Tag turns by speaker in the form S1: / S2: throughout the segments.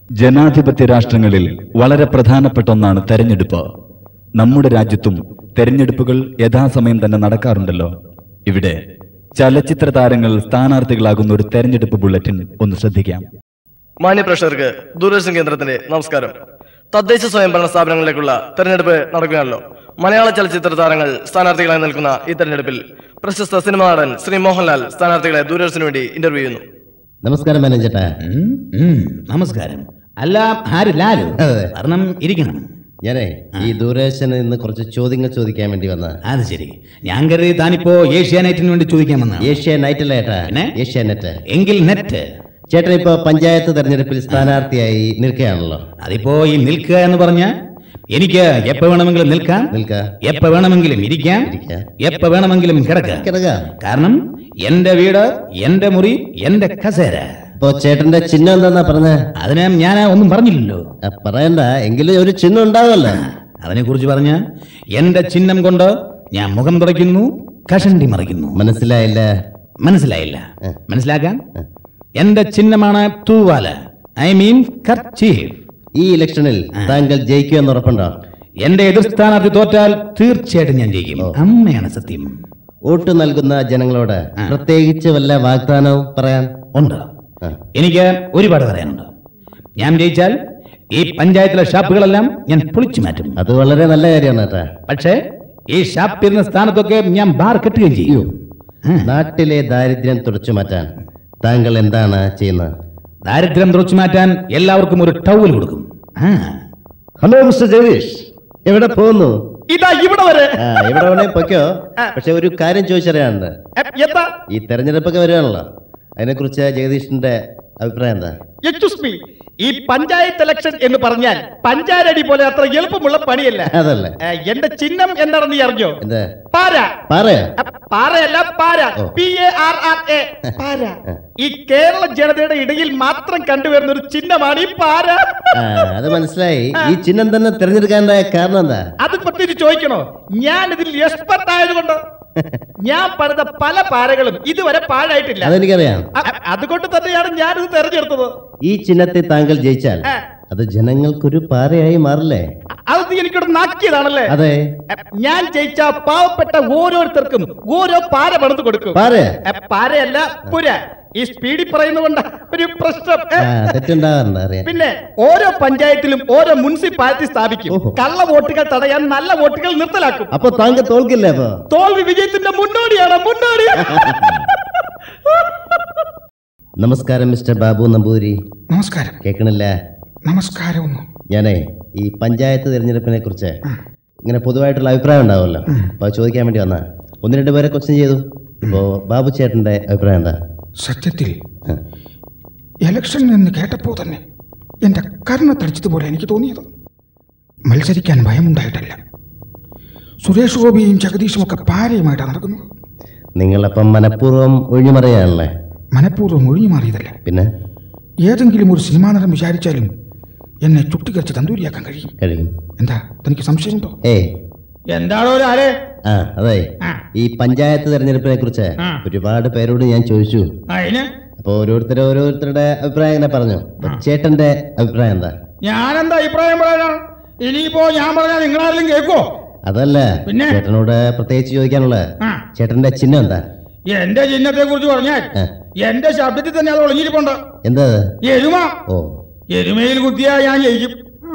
S1: ജനാധിപത്യ രാഷ്ട്രങ്ങളിൽ വളരെ പ്രധാനപ്പെട്ട ഒന്നാണ് തെരഞ്ഞെടുപ്പ് നമ്മുടെ രാജ്യത്തും തെരഞ്ഞെടുപ്പുകൾ യഥാസമയം തന്നെ നടക്കാറുണ്ടല്ലോ ഇവിടെ ചലച്ചിത്ര താരങ്ങൾ സ്ഥാനാർത്ഥികളാകുന്ന ഒരു തെരഞ്ഞെടുപ്പ് ബുള്ളറ്റിൻ ഒന്ന് ശ്രദ്ധിക്കാം
S2: മാന്യ പ്രേക്ഷകർക്ക് ദൂരദർശൻ കേന്ദ്രത്തിന്റെ നമസ്കാരം തദ്ദേശ സ്വയംഭരണ സ്ഥാപനങ്ങളിലേക്കുള്ള തെരഞ്ഞെടുപ്പ് നടക്കുകയാണല്ലോ മലയാള ചലച്ചിത്ര താരങ്ങൾ സ്ഥാനാർത്ഥികളായി നിൽക്കുന്ന ഈ തെരഞ്ഞെടുപ്പിൽ പ്രശസ്ത സിനിമാ നടൻ ശ്രീ മോഹൻലാൽ സ്ഥാനാർത്ഥികളെ ദൂരദർശന് വേണ്ടി ഇന്റർവ്യൂ ചെയ്യുന്നു
S3: നമസ്കാരം മാനേജേട്ടാ
S4: ഉം, ഉം, നമസ്കാരം അല്ല ആര് ലാലു
S3: അതെ.
S4: കാരണം ഇരിക്കണം
S3: ഞാനേ ഈ ദൂരദർശന് ഇന്ന് കുറച്ച് ചോദ്യങ്ങൾ ചോദിക്കാൻ വേണ്ടി വന്ന
S4: അത് ശരി ഞാൻ കരുതി താനിപ്പോ ഏഷ്യാനെറ്റിന് വേണ്ടി ചോദിക്കാൻ വന്ന
S3: ഏഷ്യ നൈറ്റല്ലേ ഏട്ടാ
S4: പിന്നെ?
S3: ഏഷ്യ നെറ്റ്
S4: എങ്കിൽ നെറ്റ്
S3: ചേട്ടൻ ഇപ്പൊ പഞ്ചായത്ത് തെരഞ്ഞെടുപ്പിൽ സ്ഥാനാർത്ഥിയായി നിൽക്കുകയാണല്ലോ
S4: അതിപ്പോ ഈ നിൽക്കുക എന്ന് പറഞ്ഞ എനിക്ക് എപ്പോ വേണമെങ്കിലും നിൽക്കാം
S3: നിൽക്ക
S4: എപ്പോ വേണമെങ്കിലും ഇരിക്കാം
S3: ഇരിക്കാം.
S4: എപ്പോ വേണമെങ്കിലും കിടക്കാം
S3: കിടക്കാം
S4: കാരണം എന്റെ വീട് എന്റെ മുറി എന്റെ കസേര
S3: ഇപ്പൊ ചേട്ടന്റെ ചിഹ്നം എന്താന്നാ പറഞ്ഞ
S4: അതിനെ ഞാൻ ഒന്നും പറഞ്ഞില്ലല്ലോ
S3: പറയണ്ട എങ്കിലും ഒരു ചിഹ്നം ഉണ്ടാവുമല്ലോ
S4: അതിനെ കുറിച്ച് പറഞ്ഞ എന്റെ ചിഹ്നം കൊണ്ട് ഞാൻ മുഖം തുടയ്ക്കുന്നു കഷണ്ടി മറിക്കുന്നു
S3: മനസ്സിലായില്ല
S4: മനസ്സിലായില്ല
S3: ഏ.
S4: മനസ്സിലാക്കാം എന്റെ ചിഹ്നമാണ് തൂവാല ഐ മീൻ കർച്ചീഫ്
S3: ഈ ഇലക്ഷനിൽ താങ്കൾ ജയിക്കുമെന്ന് ഉറപ്പുണ്ടോ
S4: എന്റെ എതിർ സ്ഥാനാർത്ഥി തോറ്റാൽ തീർച്ചയായിട്ടും ഞാൻ ജയിക്കും അമ്മയാണ് സത്യം
S3: വോട്ട് നൽകുന്ന ജനങ്ങളോട് പ്രത്യേകിച്ച് വല്ല വാഗ്ദാനവും പറയാൻ
S4: ഉണ്ട്
S3: ആ.
S4: എനിക്ക് ഒരുപാട് പറയാനുണ്ട് ഞാൻ ജയിച്ചാൽ ഈ പഞ്ചായത്തിലെ ഷാപ്പുകളെല്ലാം ഞാൻ പൊളിച്ചു മാറ്റും
S3: അത് വളരെ നല്ല കാര്യമാണ് ഏട്ടാ
S4: പക്ഷേ ഈ ഷാപ്പ് ഇരുന്ന സ്ഥാനത്തൊക്കെ ഞാൻ ബാർ കെട്ടുകയും ചെയ്യും ആ.
S3: നാട്ടിലെ ദാരിദ്ര്യം തുടച്ചു മാറ്റാൻ താങ്കൾ എന്താണ് ചെയ്യുന്നത്
S4: ദാരിദ്ര്യം തുറച്ചു മാറ്റാൻ എല്ലാവർക്കും ഒരു ടവൽ കൊടുക്കും ആ.
S3: ഹലോ മിസ്റ്റർ ജഗദീഷ് എവിടെ പോകുന്നു
S2: ഇതാ ഇവിടെ വരെ
S3: ആ എവിടെ വേണേ പൊയ്ക്കോ പക്ഷെ ഒരു കാര്യം ചോദിച്ചറിയാനുണ്ട്
S2: എന്താ
S3: ഈ തെരഞ്ഞെടുപ്പൊക്കെ വരുവാണല്ലോ അതിനെക്കുറിച്ച് ജഗദീഷിന്റെ അഭിപ്രായം എന്താ
S2: എക്സ്ക്യൂസ് മീ ഈ പഞ്ചായത്ത് ഇലക്ഷൻ എന്ന് പറഞ്ഞാൽ പഞ്ചായത്തടി പോലെ അത്ര എളുപ്പമുള്ള പണിയല്ല
S3: അതല്ലേ
S2: ഏ, എന്റെ ചിഹ്നം എന്താണെന്ന് നീ അറിഞ്ഞോ
S3: എന്താ
S2: പാര
S3: പറയാ
S2: അ, പാറയല്ല പാര
S3: ഓ.
S2: P A R R A പാര ഈ കേരള ജനതയുടെ ഇടയിൽ മാത്രം കണ്ടുവരുന്ന ഒരു ചിഹ്നമാണ് ഈ പാര
S3: ആ അത് മനസ്സിലായി ഈ ചിഹ്നം തന്നെ തിരഞ്ഞെടുക്കാനുണ്ടായ കാരണം എന്താ
S2: അത് പറ്റി ചോദിക്കണോ ഞാൻ ഇതിൽ എക്സ്പെർട്ട് ആയതുകൊണ്ട് ഞാൻ പണിത പല പാരകളും ഇതുവരെ പാഴായിട്ടില്ല
S3: അതെനിക്കറിയാം
S2: അ- അ- അതുകൊണ്ട് തന്നെയാണ് ഞാനിത് തെരഞ്ഞെടുത്തത്
S3: ഈ ചിഹ്നത്തിൽ താങ്കൾ ജയിച്ചാൽ
S2: ആ.
S3: അത് ജനങ്ങൾക്കൊരു പാറയായി മാറില്ലേ
S2: അത് നീ എനിക്കിവിടെ നാക്കിയതാണല്ലേ
S3: അതെ
S2: എ, ഞാൻ ജയിച്ച പാവപ്പെട്ട ഓരോരുത്തർക്കും ഓരോ പാര പണിത് കൊടുക്കും
S3: പാറ
S2: എ, പാരയല്ല പുര ഈ സ്പീഡിൽ പറയുന്നതുകൊണ്ട് ഒരു പ്രശ്നം എ,
S3: ആ തെറ്റുണ്ടാകാറുണ്ട് അറിയാം
S2: പിന്നെ ഓരോ പഞ്ചായത്തിലും ഓരോ മുനിസിപ്പാലിറ്റി സ്ഥാപിക്കും
S3: ഓഹോ.
S2: കള്ള വോട്ടുകൾ തടയാൻ നല്ല വോട്ടുകൾ നിർത്തലാക്കും
S3: അപ്പൊ താങ്കൾ തോൽക്കില്ലേ അപ്പൊ
S2: തോൽവി വിജയത്തിന്റെ മുന്നോടിയാണ് മുന്നോടി
S3: നമസ്കാരം മിസ്റ്റർ ബാബു നമ്പൂതിരി
S5: നമസ്കാരം
S3: കേൾക്കണില്ല
S5: നമസ്കാരം ഒന്നും
S3: ഞാനേ ഈ പഞ്ചായത്ത് തിരഞ്ഞെടുപ്പിനെ കുറിച്ച് ഇങ്ങനെ പൊതുവായിട്ടുള്ള അഭിപ്രായം ഉണ്ടാവുമല്ലോ അപ്പൊ അത് ചോദിക്കാൻ വേണ്ടി വന്നാ ഒന്ന് രണ്ട് പേരെ ക്വസ്റ്റ്യൻ ചെയ്തു ഇപ്പോ ബാബു ചേട്ടന്റെ അഭിപ്രായം എന്താ
S5: സത്യത്തിൽ
S3: ആ.
S5: ഇലക്ഷൻ എന്ന് കേട്ടപ്പോൾ തന്നെ എൻ്റെ കർണ തടിച്ചതുപോലെ എനിക്ക് തോന്നിയത് മത്സരിക്കാൻ ഭയമുണ്ടായിട്ടല്ല സുരേഷ് ഗോപിയും ജഗദീഷും ഒക്കെ പാരയുമായിട്ടാണ് നടക്കുന്നത്
S3: നിങ്ങളപ്പം മനഃപൂർവ്വം ഒഴിഞ്ഞുമറിയാണല്ലേ
S5: മനഃപൂർവ്വം ഒഴിഞ്ഞു മാറിയതല്ല
S3: പിന്നെ
S5: ഏതെങ്കിലും ഒരു സിനിമാ നടൻ വിചാരിച്ചാലും എന്നെ ചുട്ടിക്കരച്ച് തന്തൂരിയാക്കാൻ കഴിയും
S3: കഴിയും
S5: എന്താ തനിക്ക് സംശയമുണ്ടോ
S3: ഏയ്
S2: എന്താണോ ആരെ
S3: ആ അതെ ഈ പഞ്ചായത്ത് തെരഞ്ഞെടുപ്പിനെ കുറിച്ച് ഒരുപാട് പേരോട് ഞാൻ ചോദിച്ചു
S2: അതിന്
S3: അപ്പൊ ഓരോരുത്തരും ഓരോരുത്തരുടെ അഭിപ്രായം ഇങ്ങനെ പറഞ്ഞു അപ്പൊ ചേട്ടന്റെ അഭിപ്രായം എന്താ
S2: ഞാനെന്താ അഭിപ്രായം പറയാനാണ് ഇനിയിപ്പോ ഞാൻ പറഞ്ഞാൽ നിങ്ങളാരെങ്കിലും കേൾക്കോ
S3: അതല്ല
S2: പിന്നെ?
S3: ചേട്ടനോട് പ്രത്യേകിച്ച് ചോദിക്കാനുള്ളത് ചേട്ടന്റെ ചിഹ്നം എന്താ
S2: എന്റെ ചിഹ്നത്തെ കുറിച്ച് പറഞ്ഞാൽ
S3: ആ,
S2: എന്റെ ശബ്ദത്തിൽ തന്നെ അത് ഒളിഞ്ഞിരിപ്പുണ്ട്
S3: എന്താ അത്?
S2: എരുമ
S3: ഓ
S2: എരുമയിൽ കുത്തിയാ ഞാൻ ജയിക്കും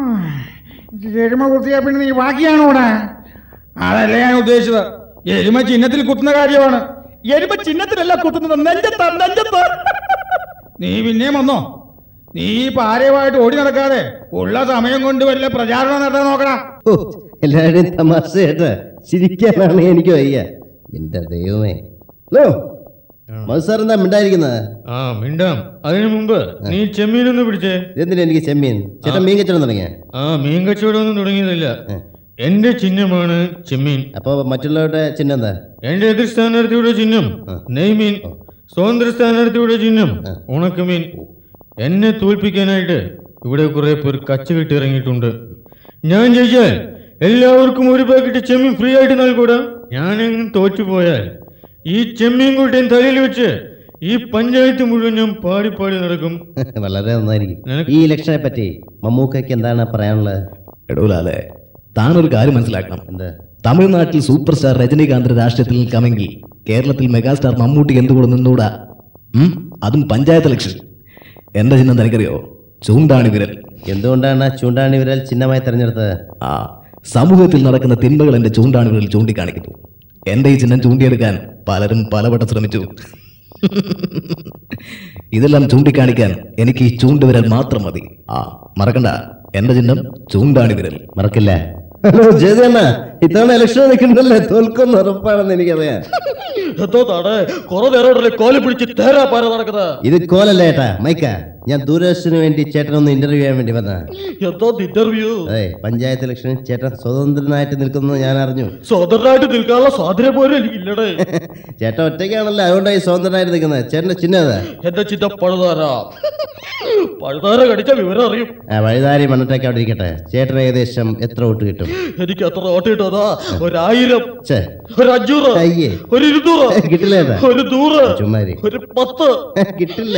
S5: എരുമ കുത്തിയാ പിന്നെ നീ ബാക്കിയാണോടാ
S2: അതല്ല ഞാൻ ഉദ്ദേശിച്ചത് എരുമ ചിഹ്നത്തിൽ കുത്തുന്ന കാര്യമാണ് എരുമ ചിഹ്നത്തിലല്ല കുത്തുന്നത് നെഞ്ചത്താ നെഞ്ചത്ത് നീ പിന്നെയും വന്നോ നീ ഈ പാരയുമായിട്ട് ഓടി നടക്കാതെ ഉള്ള സമയം കൊണ്ട് വല്ല പ്രചാരണം നടത്താൻ നോക്കടാ
S3: ഓ, എല്ലാവരുടെയും തമാശ കേട്ട് ചിരിക്കാനാണ് എനിക്ക് വയ്യ എന്റെ ദൈവമേ ഹലോ മധു സാർ എന്താ മിണ്ടായിരിക്കുന്നത്
S6: ആ മിണ്ടാം അതിനു മുമ്പ് നീ ചെമ്മീനൊന്ന് പിടിച്ചേ
S3: എന്തിനാ എനിക്ക് ചെമ്മീൻ ചേട്ടൻ മീൻ കച്ചവടം തുടങ്ങിയ
S6: ആ മീൻ കച്ചവടം ഒന്നും തുടങ്ങിയതില്ല എന്റെ ചിഹ്നമാണ് ചെമ്മീൻ
S3: അപ്പൊ മറ്റുള്ളവരുടെ ചിഹ്നം എന്താ
S6: എന്റെ എതിർ സ്ഥാനാർത്ഥിയുടെ ചിഹ്നം നെയ്മീൻ സ്വതന്ത്ര സ്ഥാനാർത്ഥിയുടെ ചിഹ്നം ഉണക്കമീൻ എന്നെ തോൽപ്പിക്കാനായിട്ട് ഇവിടെ കുറെ പേർ കച്ചകെട്ടി ഇറങ്ങിയിട്ടുണ്ട് ഞാൻ ജയിച്ചാൽ എല്ലാവർക്കും ഒരു പാക്കറ്റ് ചെമ്മീൻ ഫ്രീ ആയിട്ട് നൽകൂടാ ഞാനെങ്ങും തോറ്റുപോയാൽ ഈ ചെമ്മീൻ കൂട്ടിയും തലയിൽ വെച്ച് ഈ പഞ്ചായത്ത് മുഴുവൻ ഞാൻ പാടി പാടി നടക്കും
S3: വളരെ നന്നായിരിക്കും
S6: നിനക്ക്
S3: ഈ ഇലക്ഷനെ പറ്റി മമ്മൂക്കയ്ക്ക് എന്താണ് പറയാനുള്ളത്
S4: എടൂലാലെ താനൊരു കാര്യം മനസ്സിലാക്കണം
S3: എന്ത്
S4: തമിഴ്നാട്ടിൽ സൂപ്പർ സ്റ്റാർ രജനീകാന്ത് രാഷ്ട്രീയത്തിൽ നിൽക്കാമെങ്കിൽ കേരളത്തിൽ മെഗാസ്റ്റാർ മമ്മൂട്ടിക്ക് എന്തുകൂടെ നിന്നൂടാ ഉം? അതും പഞ്ചായത്ത് ഇലക്ഷൻ എന്റെ ചിഹ്നം തനിക്കറിയോ ചൂണ്ടാണി വിരൽ
S3: എന്തുകൊണ്ടാണ് ചൂണ്ടാണി വിരൽ ചിഹ്നമായി തെരഞ്ഞെടുത്തത്
S4: ആ സമൂഹത്തിൽ നടക്കുന്ന തിന്മകൾ എന്റെ ചൂണ്ടാണി വിരൽ ചൂണ്ടിക്കാണിക്കുന്നു എന്റെ ഈ ചിഹ്നം ചൂണ്ടിയെടുക്കാൻ പലരും പലവട്ടം ശ്രമിച്ചു ഇതെല്ലാം ചൂണ്ടിക്കാണിക്കാൻ എനിക്ക് ഈ ചൂണ്ടുവിരൽ മാത്രം മതി ആ മറക്കണ്ട എന്റെ ചിഹ്നം ചൂണ്ടാണി വിരൽ
S3: മറക്കില്ല ഹലോ ജയതണ്ണ ഇത്തവണ ഇലക്ഷൻ നിൽക്കുന്നല്ലേ തോൽക്കുന്ന ഉറപ്പാണെന്ന് എനിക്കറിയാം
S6: എന്തോ താടെ കുറെ നേരം കോലി പിടിച്ച് തേരാ പാര നടക്കുന്നത്
S3: ഇത് കോലല്ല ഏട്ടാ മൈക്ക ഞാൻ ദൂരദർശന് വേണ്ടി ചേട്ടനൊന്ന് ഇന്റർവ്യൂ ചെയ്യാൻ വേണ്ടി വന്ന
S6: എന്തോ ഇന്റർവ്യൂ
S3: അതെ പഞ്ചായത്ത് ഇലക്ഷനിൽ ചേട്ടൻ സ്വതന്ത്രനായിട്ട് നിൽക്കുന്നത് ഞാൻ അറിഞ്ഞു
S6: സ്വതന്ത്രമായിട്ട് നിൽക്കാനുള്ള സ്വാതന്ത്ര്യം പോലും എനിക്കില്ലടേ
S3: ചേട്ടൻ ഒറ്റയ്ക്കാണല്ലോ അതുകൊണ്ടായി സ്വതന്ത്രനായിട്ട് നിൽക്കുന്നത് ചേട്ടന്റെ ചിഹ്നം അതാ
S6: എന്റെ ചിന്ത പഴുതാര പഴുതാര കടിച്ച വിവരം അറിയും
S3: ആ വഴുതാരി മണ്ണട്ടേക്ക് അവിടെ ഇരിക്കട്ടെ ചേട്ടൻ ഏകദേശം എത്ര വോട്ട് കിട്ടും
S6: എനിക്ക് എത്ര ഓട്ട് കിട്ടുന്നതാ ഒരായിരം
S3: ഛേ
S6: ഒരു അഞ്ഞൂറ്
S3: അയ്യേ
S6: ഒരു ഇരുന്നൂറ്
S3: കിട്ടില്ല ഏട്ടാ
S6: ഒരു നൂറ്
S3: ചുമ്മാരി
S6: ഒരു പത്ത്
S3: കിട്ടില്ല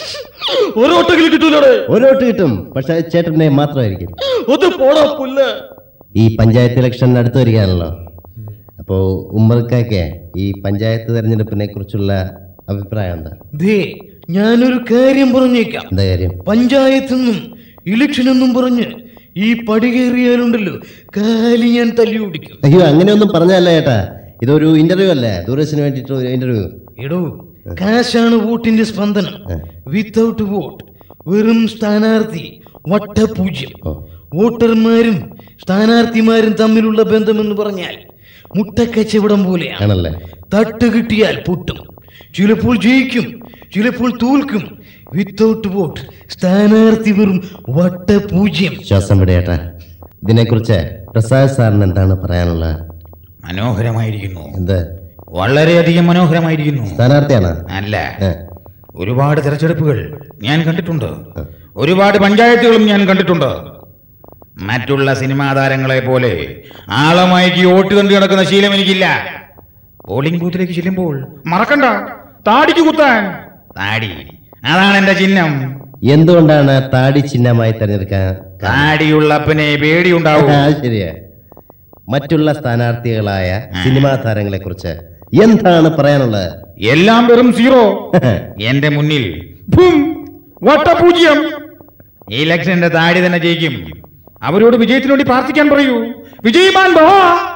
S6: ഒരു ഓട്ടെങ്കിലും കിട്ടൂലടേ
S3: ഒരു വോട്ട് കിട്ടും പക്ഷെ അത് ചേട്ടന്റെ മാത്രമായിരിക്കും
S6: ഒന്ന് പോടാ പുല്ല്
S3: ഈ പഞ്ചായത്ത് ഇലക്ഷൻ അടുത്ത് വരികയാണല്ലോ അപ്പോ ഉമ്മർക്കൊക്കെ ഈ പഞ്ചായത്ത് തെരഞ്ഞെടുപ്പിനെ കുറിച്ചുള്ള അഭിപ്രായം എന്താ
S4: ദേ ഞാനൊരു കാര്യം പറഞ്ഞേക്കാം
S3: എന്താ കാര്യം
S4: പഞ്ചായത്ത് നിന്നും ഇലക്ഷൻ എന്നും പറഞ്ഞ് ഈ പടി കയറിയാലുണ്ടല്ലോ കാലി ഞാൻ തല്ലി ഓടിക്കും
S3: അയ്യോ അങ്ങനെയൊന്നും പറഞ്ഞല്ല ചേട്ടാ ഇതൊരു ഇന്റർവ്യൂ അല്ലേ ദൂരദർശന് വേണ്ടിയിട്ട് ഒരു ഇന്റർവ്യൂ
S4: എടോ കാശാണ് വോട്ടിന്റെ സ്പന്ദനം വിത്തൗട്ട് വോട്ട് വെറും സ്ഥാനാർത്ഥി വട്ടപൂജ്യം
S3: ഓ
S4: വോട്ടർമാരും സ്ഥാനാർത്ഥിമാരും തമ്മിലുള്ള ബന്ധമെന്ന് പറഞ്ഞാൽ മുട്ടക്കച്ചവടം പോലെയാണ്
S3: ആണല്ലേ
S4: തട്ട് കിട്ടിയാൽ പൊട്ടും ചിലപ്പോൾ ജയിക്കും ചിലപ്പോൾ തോൽക്കും വിത്തൗട്ട് വോട്ട് സ്ഥാനാർത്ഥി വെറും വട്ടപൂജ്യം
S3: ശ്വാസം വിട ചേട്ടാ ഇതിനെക്കുറിച്ച് പ്രസാദ് സാറിന് എന്താണ് പറയാനുള്ളത്
S5: മനോഹരമായിരിക്കുന്നു
S3: എന്ത്
S5: വളരെയധികം മനോഹരമായിരിക്കുന്നു
S3: സ്ഥാനാർത്ഥിയാണ്
S5: അല്ല
S3: ഏ,
S5: ഒരുപാട് തെരഞ്ഞെടുപ്പുകൾ ഞാൻ കണ്ടിട്ടുണ്ട് ഒരുപാട് പഞ്ചായത്തുകളും ഞാൻ കണ്ടിട്ടുണ്ട് മറ്റുള്ള സിനിമാ താരങ്ങളെ പോലെ ആളമായിക്ക് വോട്ട് കണ്ടു കിടക്കുന്ന ശീലം എനിക്കില്ല പോളിംഗ് ബൂത്തിലേക്ക് ചെല്ലുമ്പോൾ മറക്കണ്ട താടിക്ക് കുത്താൻ താടി അതാണ് എന്റെ ചിഹ്നം
S3: എന്തുകൊണ്ടാണ് താടി ചിഹ്നമായി തെരഞ്ഞെടുക്കാൻ
S5: താടിയുള്ളപ്പനെ പേടിയുണ്ടാവും
S3: ആ, ശരിയാ മറ്റുള്ള സ്ഥാനാർത്ഥികളായ സിനിമാ താരങ്ങളെ കുറിച്ച് എന്താണ് പറയാനുള്ളത്
S5: എല്ലാം വെറും സീറോ എന്റെ മുന്നിൽ ഭും, വട്ടപൂജ്യം ഈ ഇലക്ഷന്റെ താടി തന്നെ ജയിക്കും അവരോട് വിജയത്തിനു വേണ്ടി പ്രാർത്ഥിക്കാൻ പറയൂ വിജയമാൻ ഭവ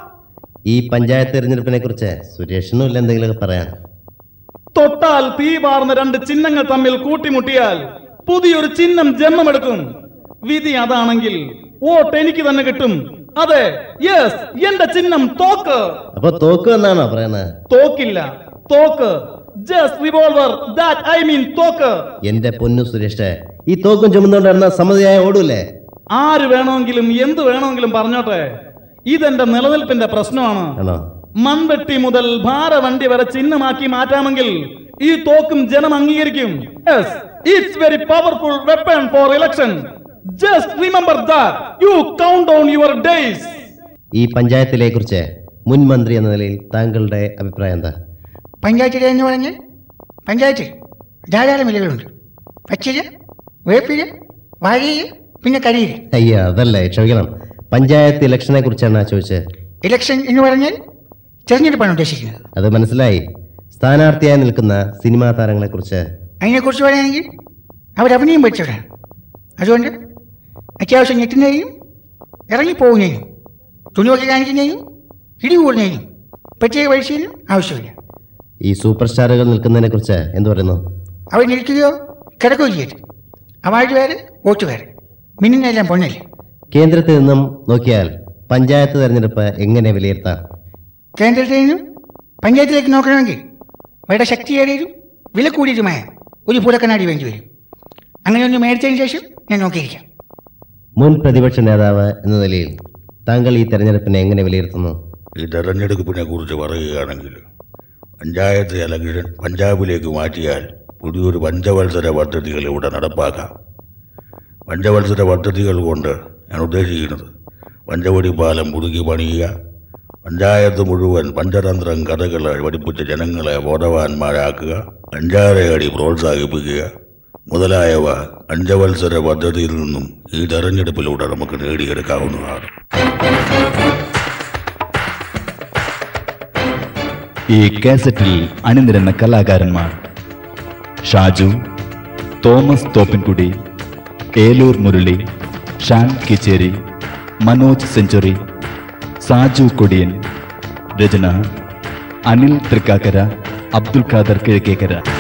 S3: ഈ പഞ്ചായത്ത് തെരഞ്ഞെടുപ്പിനെ കുറിച്ച് സുരേഷിനും ഇല്ല എന്തെങ്കിലുമൊക്കെ പറയാൻ
S2: തൊട്ടാൽ തീ പാർന്ന രണ്ട് ചിഹ്നങ്ങൾ തമ്മിൽ കൂട്ടിമുട്ടിയാൽ പുതിയൊരു ചിഹ്നം ജന്മമെടുക്കും വിധി അതാണെങ്കിൽ വോട്ട് എനിക്ക് തന്നെ കിട്ടും അതെ യെസ് എന്റെ ചിഹ്നം തോക്ക്
S3: അപ്പൊ തോക്കും എന്നാണോ പറയുന്നത്
S2: തോക്കില്ല തോക്ക് just revolver that I mean തോക്ക്
S3: എന്റെ പൊന്നു സുരേഷ് ഈ തോക്കും ചുമന്നുകൊണ്ടിരുന്ന സമ്മതിയായ ഓടൂലേ
S2: ആര് വേണമെങ്കിലും എന്ത് വേണമെങ്കിലും പറഞ്ഞോട്ടെ ഇതെന്റെ നിലനിൽപ്പിന്റെ പ്രശ്നമാണ്
S3: ആണോ
S2: മൺവെട്ടി മുതൽ ഭാരവണ്ടി വരെ ചിഹ്നമാക്കി മാറ്റാമെങ്കിൽ ഈ തോക്കും ജനം അംഗീകരിക്കും yes it's very powerful weapon for election just remember that you count on your days
S3: ഈ പഞ്ചായത്തിലെ കുറിച്ച് മുൻ മന്ത്രി എന്ന നിലയിൽ താങ്കളുടെ അഭിപ്രായം എന്താ
S7: പഞ്ചായത്തിലെ എന്ന് പറഞ്ഞാൽ പഞ്ചായത്തിൽ ധാരാളം ഇലകളുണ്ട് പച്ചില വേപ്പില വാഴയില പിന്നെ കരിയില
S3: അയ്യോ അതല്ലേ ക്ഷമിക്കണം പഞ്ചായത്ത് ഇലക്ഷനെ കുറിച്ചാണ് ചോദിച്ചത്
S7: ഇലക്ഷൻ എന്ന് പറഞ്ഞാൽ തിരഞ്ഞെടുപ്പാണ് ഉദ്ദേശിക്കുന്നത്
S3: അത് മനസ്സിലായി സ്ഥാനാർത്ഥിയായി നിൽക്കുന്ന സിനിമാ താരങ്ങളെ കുറിച്ച്
S7: അതിനെക്കുറിച്ച് പറയുകയാണെങ്കിൽ അവർ അഭിനയം പഠിച്ചവരാണ് അതുകൊണ്ട് അത്യാവശ്യം ഞെട്ടുന്നതിനും ഇറങ്ങിപ്പോകുന്നതിനും തുണിയൊക്കെ കാണിക്കുന്നതിനും ഇടികൂടുന്നതിനും പ്രത്യേക പരിശീലനം ആവശ്യമില്ല
S3: ഈ സൂപ്പർ സ്റ്റാറുകൾ നിൽക്കുന്നതിനെ കുറിച്ച് എന്ത് പറയുന്നു
S7: അവർ നിൽക്കുകയോ കിടക്കുകയോ ചെയ്യരുത് അവാർഡ് വേറെ വോട്ട് വേറെ മിന്നുന്നെല്ലാം പൊണ്ണല്ലേ
S3: കേന്ദ്രത്തിൽ നിന്നും നോക്കിയാൽ പഞ്ചായത്ത് തെരഞ്ഞെടുപ്പ് എങ്ങനെ വിലയിരുത്താം
S7: കേന്ദ്രത്തിൽ നിന്നും പഞ്ചായത്തിലേക്ക് നോക്കണമെങ്കിൽ വളരെ ശക്തിയേറിയതും വില കൂടിയതുമായ ഒരു പൂലക്കണ്ണാടി വേണ്ടി വരും അങ്ങനെ ഒന്ന് മേടിച്ചതിന് ശേഷം ഞാൻ നോക്കിയിരിക്കാം
S3: മുൻ പ്രതിപക്ഷ നേതാവ് എന്ന നിലയിൽ താങ്കൾ ഈ തെരഞ്ഞെടുപ്പിനെ എങ്ങനെ വിലയിരുത്തുന്നു
S8: ഈ തെരഞ്ഞെടുപ്പിനെ കുറിച്ച് പറയുകയാണെങ്കിൽ പഞ്ചായത്ത് ഇലക്ഷൻ പഞ്ചാബിലേക്ക് മാറ്റിയാൽ പുതിയൊരു പഞ്ചവത്സര പദ്ധതികൾ ഇവിടെ നടപ്പാക്കാം പഞ്ചവത്സര പദ്ധതികൾ കൊണ്ട് ഞാൻ ഉദ്ദേശിക്കുന്നത് പഞ്ചവടി പാലം പുതുക്കി പണിയുക പഞ്ചായത്ത് മുഴുവൻ പഞ്ചതന്ത്രം കഥകളെ പഠിപ്പിച്ച ജനങ്ങളെ ബോധവാന്മാരാക്കുക പഞ്ചാരയടി പ്രോത്സാഹിപ്പിക്കുക മുതലായവ പഞ്ചവത്സര പദ്ധതിയിൽ നിന്നും ഈ തെരഞ്ഞെടുപ്പിലൂടെ നമുക്ക് നേടിയെടുക്കാവുന്നതാണ്
S1: ഈ കാസറ്റിൽ അണിനിരന്ന കലാകാരന്മാർ ഷാജു തോമസ് തോപ്പിൻകുടി ഏലൂർ മുരളി ഷാൻ കിച്ചേരി മനോജ് സെഞ്ചുറി സാജു കൊടിയൻ രചന അനിൽ തൃക്കാക്കര അബ്ദുൽ ഖാദർ കിഴക്കേക്കര